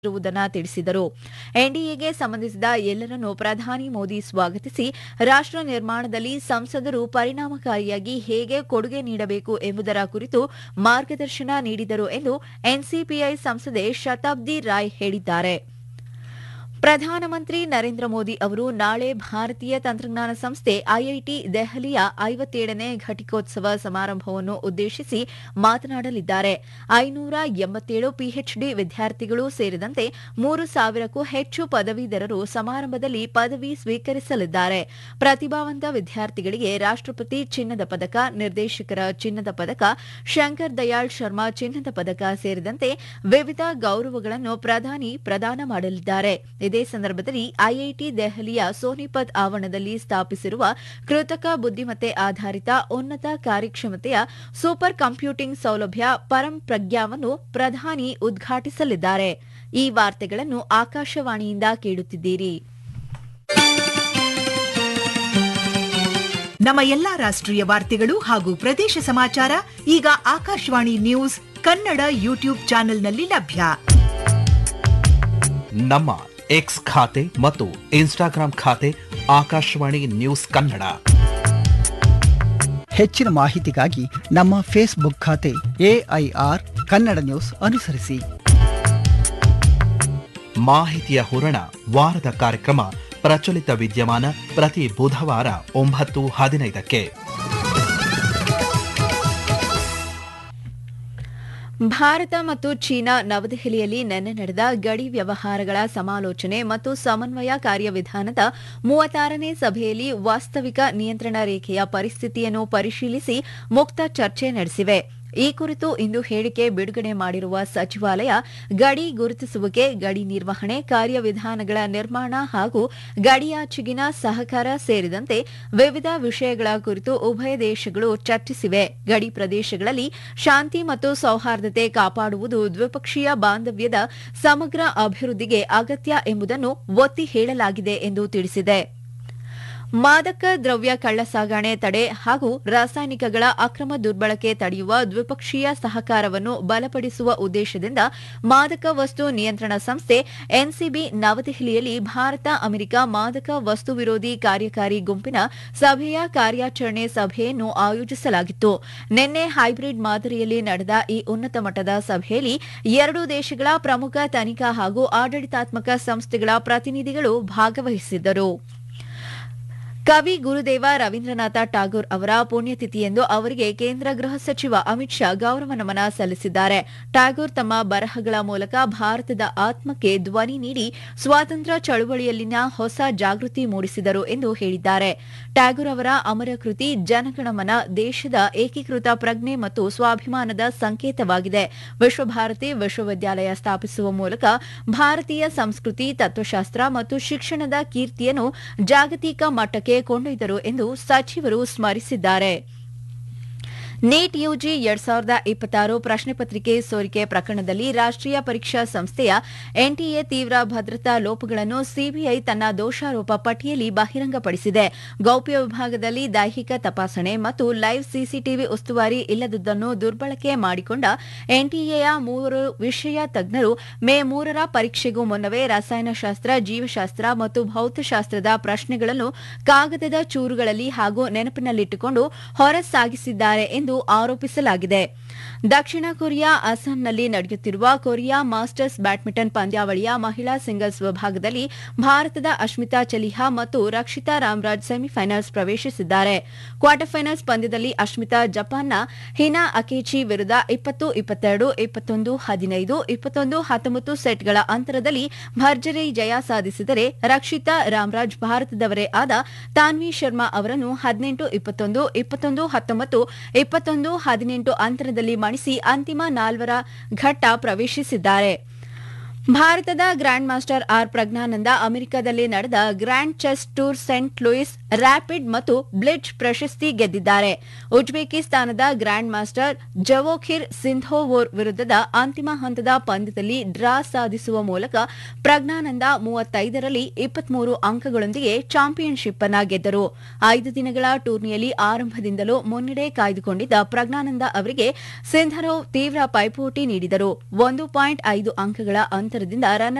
ಇರುವುದನ್ನು ತಿಳಿಸಿದರು ಎನ್ಡಿಎಗೆ ಸಂಬಂಧಿಸಿದ ಎಲ್ಲರನ್ನೂ ಪ್ರಧಾನಿ ಮೋದಿ ಸ್ವಾಗತಿಸಿ ರಾಷ್ಟ್ರ ನಿರ್ಮಾಣದಲ್ಲಿ ಸಂಸದರು ಪರಿಣಾಮಕಾರಿಯಾಗಿ ಹೇಗೆ ಕೊಡುಗೆ ನೀಡಬೇಕು ಎಂಬುದರ ಕುರಿತು ಮಾರ್ಗದರ್ಶನ ನೀಡಿದರು ಎಂದು ಎನ್ಸಿಪಿಐ ಸಂಸದೆ ಶತಾಬ್ದಿ ರಾಯ್ ಹೇಳಿದ್ದಾರೆ ಪ್ರಧಾನಮಂತ್ರಿ ನರೇಂದ್ರ ಮೋದಿ ಅವರು ನಾಳೆ ಭಾರತೀಯ ತಂತ್ರಜ್ಞಾನ ಸಂಸ್ಥೆ ಐಐಟಿ ದೆಹಲಿಯ ಐವತ್ತೇಳನೇ ಘಟಿಕೋತ್ಸವ ಸಮಾರಂಭವನ್ನು ಉದ್ದೇಶಿಸಿ ಮಾತನಾಡಲಿದ್ದಾರೆ ಐನೂರ ಎಂಬತ್ತೇಳು ಪಿಎಚ್ಡಿ ವಿದ್ಯಾರ್ಥಿಗಳು ಸೇರಿದಂತೆ ಮೂರು ಸಾವಿರಕ್ಕೂ ಹೆಚ್ಚು ಪದವೀಧರರು ಸಮಾರಂಭದಲ್ಲಿ ಪದವಿ ಸ್ವೀಕರಿಸಲಿದ್ದಾರೆ ಪ್ರತಿಭಾವಂತ ವಿದ್ಯಾರ್ಥಿಗಳಿಗೆ ರಾಷ್ಟ್ರಪತಿ ಚಿನ್ನದ ಪದಕ ನಿರ್ದೇಶಕರ ಚಿನ್ನದ ಪದಕ ಶಂಕರ್ ದಯಾಳ್ ಶರ್ಮಾ ಚಿನ್ನದ ಪದಕ ಸೇರಿದಂತೆ ವಿವಿಧ ಗೌರವಗಳನ್ನು ಪ್ರಧಾನಿ ಪ್ರದಾನ ಮಾಡಲಿದ್ದಾರೆ ಇದೇ ಸಂದರ್ಭದಲ್ಲಿ ಐಐಟಿ ದೆಹಲಿಯ ಸೋನಿಪತ್ ಆವರಣದಲ್ಲಿ ಸ್ಥಾಪಿಸಿರುವ ಕೃತಕ ಬುದ್ದಿಮತ್ತೆ ಆಧಾರಿತ ಉನ್ನತ ಕಾರ್ಯಕ್ಷಮತೆಯ ಸೂಪರ್ ಕಂಪ್ಯೂಟಿಂಗ್ ಸೌಲಭ್ಯ ಪರಂ ಪ್ರಜ್ಞಾವನ್ನು ಪ್ರಧಾನಿ ಉದ್ಘಾಟಿಸಲಿದ್ದಾರೆ ಈ ವಾರ್ತೆಗಳನ್ನು ಆಕಾಶವಾಣಿಯಿಂದ ಕೇಳುತ್ತಿದ್ದೀರಿ ನಮ್ಮ ಎಲ್ಲಾ ರಾಷ್ಟ್ರೀಯ ವಾರ್ತೆಗಳು ಹಾಗೂ ಪ್ರದೇಶ ಸಮಾಚಾರ ಈಗ ಆಕಾಶವಾಣಿ ನ್ಯೂಸ್ ಕನ್ನಡ ಯೂಟ್ಯೂಬ್ ಚಾನೆಲ್ನಲ್ಲಿ ಲಭ್ಯ ನಮ್ಮ ಎಕ್ಸ್ ಖಾತೆ ಮತ್ತು ಇನ್ಸ್ಟಾಗ್ರಾಂ ಖಾತೆ ಆಕಾಶವಾಣಿ ನ್ಯೂಸ್ ಕನ್ನಡ ಹೆಚ್ಚಿನ ಮಾಹಿತಿಗಾಗಿ ನಮ್ಮ ಫೇಸ್ಬುಕ್ ಖಾತೆ ಎಐಆರ್ ಕನ್ನಡ ನ್ಯೂಸ್ ಅನುಸರಿಸಿ ಮಾಹಿತಿಯ ಹೂರಣ ವಾರದ ಕಾರ್ಯಕ್ರಮ ಪ್ರಚಲಿತ ವಿದ್ಯಮಾನ ಪ್ರತಿ ಬುಧವಾರ ಒಂಬತ್ತು ಹದಿನೈದಕ್ಕೆ ಭಾರತ ಮತ್ತು ಚೀನಾ ನವದೆಹಲಿಯಲ್ಲಿ ನಿನ್ನೆ ನಡೆದ ಗಡಿ ವ್ಯವಹಾರಗಳ ಸಮಾಲೋಚನೆ ಮತ್ತು ಸಮನ್ವಯ ಕಾರ್ಯವಿಧಾನದ ಮೂವತ್ತಾರನೇ ಸಭೆಯಲ್ಲಿ ವಾಸ್ತವಿಕ ನಿಯಂತ್ರಣ ರೇಖೆಯ ಪರಿಸ್ಥಿತಿಯನ್ನು ಪರಿಶೀಲಿಸಿ ಮುಕ್ತ ಚರ್ಚೆ ನಡೆಸಿವೆ ಈ ಕುರಿತು ಇಂದು ಹೇಳಿಕೆ ಬಿಡುಗಡೆ ಮಾಡಿರುವ ಸಚಿವಾಲಯ ಗಡಿ ಗುರುತಿಸುವಿಕೆ ಗಡಿ ನಿರ್ವಹಣೆ ಕಾರ್ಯವಿಧಾನಗಳ ನಿರ್ಮಾಣ ಹಾಗೂ ಗಡಿಯಾಚೆಗಿನ ಸಹಕಾರ ಸೇರಿದಂತೆ ವಿವಿಧ ವಿಷಯಗಳ ಕುರಿತು ಉಭಯ ದೇಶಗಳು ಚರ್ಚಿಸಿವೆ ಗಡಿ ಪ್ರದೇಶಗಳಲ್ಲಿ ಶಾಂತಿ ಮತ್ತು ಸೌಹಾರ್ದತೆ ಕಾಪಾಡುವುದು ದ್ವಿಪಕ್ಷೀಯ ಬಾಂಧವ್ಯದ ಸಮಗ್ರ ಅಭಿವೃದ್ಧಿಗೆ ಅಗತ್ಯ ಎಂಬುದನ್ನು ಒತ್ತಿ ಹೇಳಲಾಗಿದೆ ಎಂದು ತಿಳಿಸಿದೆ ಮಾದಕ ದ್ರವ್ಯ ಕಳ್ಳಸಾಗಣೆ ತಡೆ ಹಾಗೂ ರಾಸಾಯನಿಕಗಳ ಅಕ್ರಮ ದುರ್ಬಳಕೆ ತಡೆಯುವ ದ್ವಿಪಕ್ಷೀಯ ಸಹಕಾರವನ್ನು ಬಲಪಡಿಸುವ ಉದ್ದೇಶದಿಂದ ಮಾದಕ ವಸ್ತು ನಿಯಂತ್ರಣ ಸಂಸ್ಥೆ ಎನ್ಸಿಬಿ ನವದೆಹಲಿಯಲ್ಲಿ ಭಾರತ ಅಮೆರಿಕ ಮಾದಕ ವಸ್ತು ವಿರೋಧಿ ಕಾರ್ಯಕಾರಿ ಗುಂಪಿನ ಸಭೆಯ ಕಾರ್ಯಾಚರಣೆ ಸಭೆಯನ್ನು ಆಯೋಜಿಸಲಾಗಿತ್ತು ನಿನ್ನೆ ಹೈಬ್ರಿಡ್ ಮಾದರಿಯಲ್ಲಿ ನಡೆದ ಈ ಉನ್ನತ ಮಟ್ಟದ ಸಭೆಯಲ್ಲಿ ಎರಡೂ ದೇಶಗಳ ಪ್ರಮುಖ ತನಿಖಾ ಹಾಗೂ ಆಡಳಿತಾತ್ಮಕ ಸಂಸ್ಥೆಗಳ ಪ್ರತಿನಿಧಿಗಳು ಭಾಗವಹಿಸಿದ್ದರು ಕವಿ ಗುರುದೇವ ರವೀಂದ್ರನಾಥ ಟಾಗೋರ್ ಅವರ ಪುಣ್ಯತಿಥಿಯೆಂದು ಅವರಿಗೆ ಕೇಂದ್ರ ಗೃಹ ಸಚಿವ ಅಮಿತ್ ಶಾ ಗೌರವ ನಮನ ಸಲ್ಲಿಸಿದ್ದಾರೆ ಟಾಗೋರ್ ತಮ್ಮ ಬರಹಗಳ ಮೂಲಕ ಭಾರತದ ಆತ್ಮಕ್ಕೆ ಧ್ವನಿ ನೀಡಿ ಸ್ವಾತಂತ್ರ್ಯ ಚಳುವಳಿಯಲ್ಲಿನ ಹೊಸ ಜಾಗೃತಿ ಮೂಡಿಸಿದರು ಎಂದು ಹೇಳಿದ್ದಾರೆ ಟ್ಯಾಗೋರ್ ಅವರ ಅಮರ ಕೃತಿ ಜನಗಣಮನ ದೇಶದ ಏಕೀಕೃತ ಪ್ರಜ್ಞೆ ಮತ್ತು ಸ್ವಾಭಿಮಾನದ ಸಂಕೇತವಾಗಿದೆ ವಿಶ್ವಭಾರತಿ ವಿಶ್ವವಿದ್ಯಾಲಯ ಸ್ಥಾಪಿಸುವ ಮೂಲಕ ಭಾರತೀಯ ಸಂಸ್ಕೃತಿ ತತ್ವಶಾಸ್ತ್ರ ಮತ್ತು ಶಿಕ್ಷಣದ ಕೀರ್ತಿಯನ್ನು ಜಾಗತಿಕ ಮಟ್ಟಕ್ಕೆ ಕೊಂಡೊಯ್ದರು ಎಂದು ಸಚಿವರು ಸ್ಮರಿಸಿದ್ದಾರೆ ನೀಟ್ ಯುಜಿ ಎರಡ್ ಸಾವಿರದ ಇಪ್ಪತ್ತಾರು ಪ್ರಶ್ನೆ ಪತ್ರಿಕೆ ಸೋರಿಕೆ ಪ್ರಕರಣದಲ್ಲಿ ರಾಷ್ಟ್ರೀಯ ಪರೀಕ್ಷಾ ಸಂಸ್ಥೆಯ ಎನ್ಟಿಎ ತೀವ್ರ ಭದ್ರತಾ ಲೋಪಗಳನ್ನು ಸಿಬಿಐ ತನ್ನ ದೋಷಾರೋಪ ಪಟ್ಟಿಯಲ್ಲಿ ಬಹಿರಂಗಪಡಿಸಿದೆ ಗೌಪ್ಯ ವಿಭಾಗದಲ್ಲಿ ದೈಹಿಕ ತಪಾಸಣೆ ಮತ್ತು ಲೈವ್ ಸಿಸಿಟಿವಿ ಉಸ್ತುವಾರಿ ಇಲ್ಲದುದನ್ನು ದುರ್ಬಳಕೆ ಮಾಡಿಕೊಂಡ ಎನ್ಟಿಎಯ ಮೂವರು ವಿಷಯ ತಜ್ಞರು ಮೇ ಮೂರರ ಪರೀಕ್ಷೆಗೂ ಮುನ್ನವೇ ರಸಾಯನಶಾಸ್ತ್ರ ಜೀವಶಾಸ್ತ್ರ ಮತ್ತು ಭೌತಶಾಸ್ತ್ರದ ಪ್ರಶ್ನೆಗಳನ್ನು ಕಾಗದದ ಚೂರುಗಳಲ್ಲಿ ಹಾಗೂ ನೆನಪಿನಲ್ಲಿಟ್ಟುಕೊಂಡು ಹೊರಸಾಗಿಸಿದ್ದಾರೆ ಎಂದು ಆರೋಪಿಸಲಾಗಿದೆ ದಕ್ಷಿಣ ಕೊರಿಯಾ ಅಸ್ಸಾಂನಲ್ಲಿ ನಡೆಯುತ್ತಿರುವ ಕೊರಿಯಾ ಮಾಸ್ಟರ್ಸ್ ಬ್ಯಾಡ್ಮಿಂಟನ್ ಪಂದ್ಯಾವಳಿಯ ಮಹಿಳಾ ಸಿಂಗಲ್ಸ್ ವಿಭಾಗದಲ್ಲಿ ಭಾರತದ ಅಶ್ಮಿತಾ ಚಲಿಹಾ ಮತ್ತು ರಕ್ಷಿತಾ ರಾಮ್ರಾಜ್ ಸೆಮಿಫೈನಲ್ಸ್ ಪ್ರವೇಶಿಸಿದ್ದಾರೆ ಕ್ವಾರ್ಟರ್ ಫೈನಲ್ಸ್ ಪಂದ್ಯದಲ್ಲಿ ಅಶ್ಮಿತಾ ಜಪಾನ್ನ ಹಿನಾ ಅಕೇಚಿ ವಿರುದ್ಧ ಇಪ್ಪತ್ತು ಇಪ್ಪತ್ತೆರಡು ಇಪ್ಪತ್ತೊಂದು ಹದಿನೈದು ಇಪ್ಪತ್ತೊಂದು ಹತ್ತೊಂಬತ್ತು ಸೆಟ್ಗಳ ಅಂತರದಲ್ಲಿ ಭರ್ಜರಿ ಜಯ ಸಾಧಿಸಿದರೆ ರಕ್ಷಿತಾ ರಾಮ್ರಾಜ್ ಭಾರತದವರೇ ಆದ ತಾನ್ವಿ ಶರ್ಮಾ ಅವರನ್ನು ಹದಿನೆಂಟು ಇಪ್ಪತ್ತೊಂದು ಇಪ್ಪತ್ತೊಂದು ಹತ್ತೊಂಬತ್ತು ಇಪ್ಪತ್ತೊಂದು ಹದಿನೆಂಟು ಅಂತರದಲ್ಲಿ ಮಣಿಸಿ ಅಂತಿಮ ನಾಲ್ವರ ಘಟ್ಟ ಪ್ರವೇಶಿಸಿದ್ದಾರೆ ಭಾರತದ ಗ್ರ್ಯಾಂಡ್ ಮಾಸ್ಟರ್ ಆರ್ ಪ್ರಜ್ಞಾನಂದ ಅಮೆರಿಕದಲ್ಲಿ ನಡೆದ grand chess tour Saint Louis rapid ಮತ್ತು ಬ್ಲಿಡ್ಜ್ ಪ್ರಶಸ್ತಿ ಗೆದ್ದಿದ್ದಾರೆ ಉಜ್ಬೇಕಿಸ್ತಾನದ ಗ್ರ್ಯಾಂಡ್ ಮಾಸ್ಟರ್ ಜವೋಖಿರ್ ಸಿಂಧೋವೋರ್ ವಿರುದ್ಧದ ಅಂತಿಮ ಹಂತದ ಪಂದ್ಯದಲ್ಲಿ ಡ್ರಾ ಸಾಧಿಸುವ ಮೂಲಕ ಪ್ರಜ್ಞಾನಂದ ಮೂವತ್ತೈದರಲ್ಲಿ ಇಪ್ಪತ್ಮೂರು ಅಂಕಗಳೊಂದಿಗೆ ಚಾಂಪಿಯನ್ಶಿಪ್ ಅನ್ನ ಗೆದ್ದರು ಐದು ದಿನಗಳ ಟೂರ್ನಿಯಲ್ಲಿ ಆರಂಭದಿಂದಲೂ ಮುನ್ನಡೆ ಕಾಯ್ದುಕೊಂಡಿದ್ದ ಪ್ರಜ್ಞಾನಂದ ಅವರಿಗೆ ಸಿಂಧರೋವ್ ತೀವ್ರ ಪೈಪೋಟಿ ನೀಡಿದರು ಒಂದು ಪಾಯಿಂಟ್ ಐದು ಅಂಕಗಳ ಅಂತರದಿಂದ ರನ್